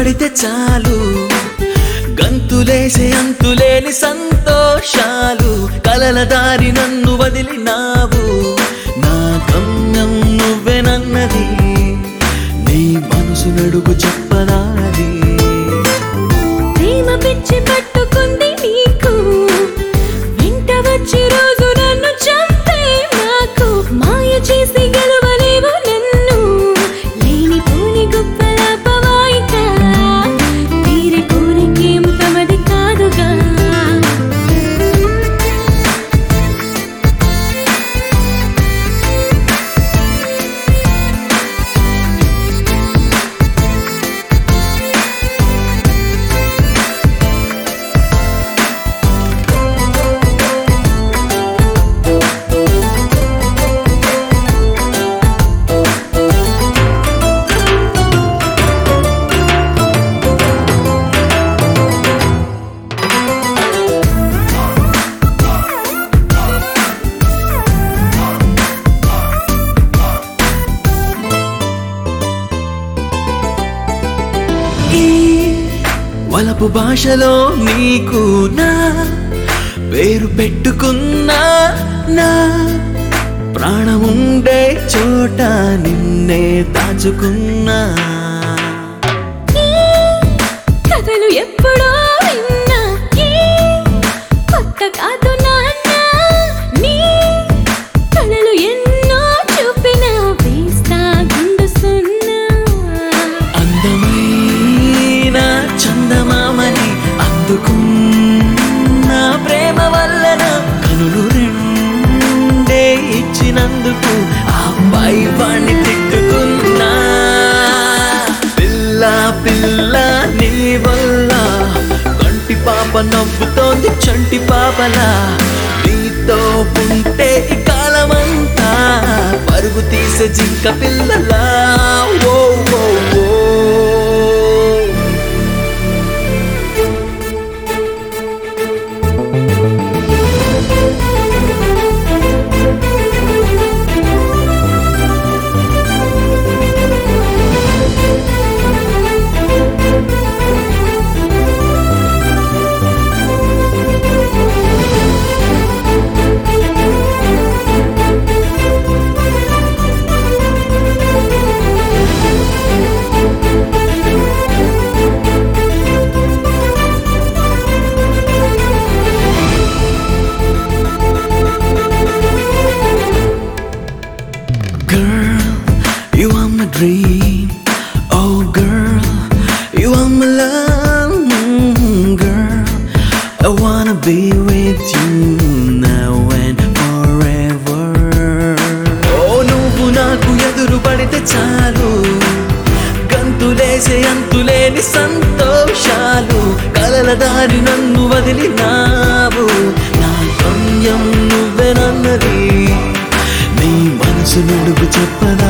పడితే చాలు గంతులేసే అంతులేని సంతోషాలు కలల దారి నన్ను వదిలినావు నా గమ్యం నువ్వెనన్నది నీ మనసు నడుగు చెప్పనాది ప్రేమ పిచ్చి పట్టుకుంది నీకు వెంట వచ్చి రోజు నన్ను చంపే నాకు మాయ చేసి గెలవలేవు నన్ను లేని పోని గొప్పల పవాయిక తీరి కోరికేం తమది కాదుగా ఈ వలపు భాషలో నీకు నా పేరు పెట్టుకున్నా నా ప్రాణముండే చోట నిన్నే దాచుకున్నా ఈ కథలు ఎప్పుడో విన్నా ఈ కొత్త కాదు నాన్న నీ కళలు ఎన్నో చూపిన వేస్తా గుండు సున్నా అందమైన చందమామని అందుకున్న ప్రేమ వల్లన కనులు రెండే ఇచ్చినందుకు ఆ పై వాణ్ణి తిట్టుకున్నా పిల్ల పిల్ల నీ వల్ల కంటి పాప నవ్వుతోంది చంటి పాపలా నీతో ఉంటే ఈ కాలమంతా పరుగు తీసే జింక పిల్లలా ఓ ఓ ఓ Girl, you are my dream. Oh, girl, you are my love. Mm, Girl, I wanna be with you now and forever. Oh, నువ్వు నాకు ఎదురు పడితే చాలు గంతులేసే అంతులేని సంతోషాలు కలల దారి నన్ను వదిలినావు నా గమ్యం నువ్వెనన్నది నీ మనసు నడుగు చెప్పన